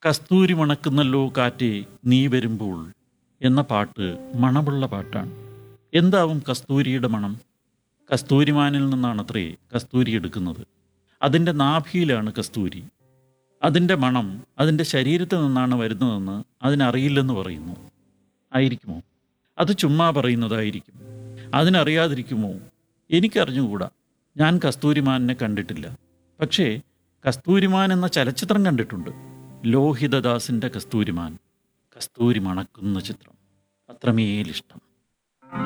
കസ്തൂരി മണക്കുന്നല്ലോ കാറ്റേ നീ വരുമ്പോൾ എന്ന പാട്ട് മണമുള്ള പാട്ടാണ് എന്താവും കസ്തൂരിയുടെ മണം കസ്തൂരിമാനിൽ നിന്നാണത്രേ കസ്തൂരി എടുക്കുന്നത് അതിൻ്റെ നാഭിയിലാണ് കസ്തൂരി അതിൻ്റെ മണം അതിൻ്റെ ശരീരത്തിൽ നിന്നാണ് വരുന്നതെന്ന് അതിനറിയില്ലെന്ന് പറയുന്നു ആയിരിക്കുമോ അത് ചുമ്മാ പറയുന്നതായിരിക്കും അതിനറിയാതിരിക്കുമോ എനിക്കറിഞ്ഞുകൂടാ ഞാൻ കസ്തൂരിമാനിനെ കണ്ടിട്ടില്ല പക്ഷേ കസ്തൂരിമാൻ എന്ന ചലച്ചിത്രം കണ്ടിട്ടുണ്ട് ലോഹിതദാസിൻ്റെ കസ്തൂരിമാൻ കസ്തൂരി മണക്കുന്ന ചിത്രം അത്രമേലിഷ്ടം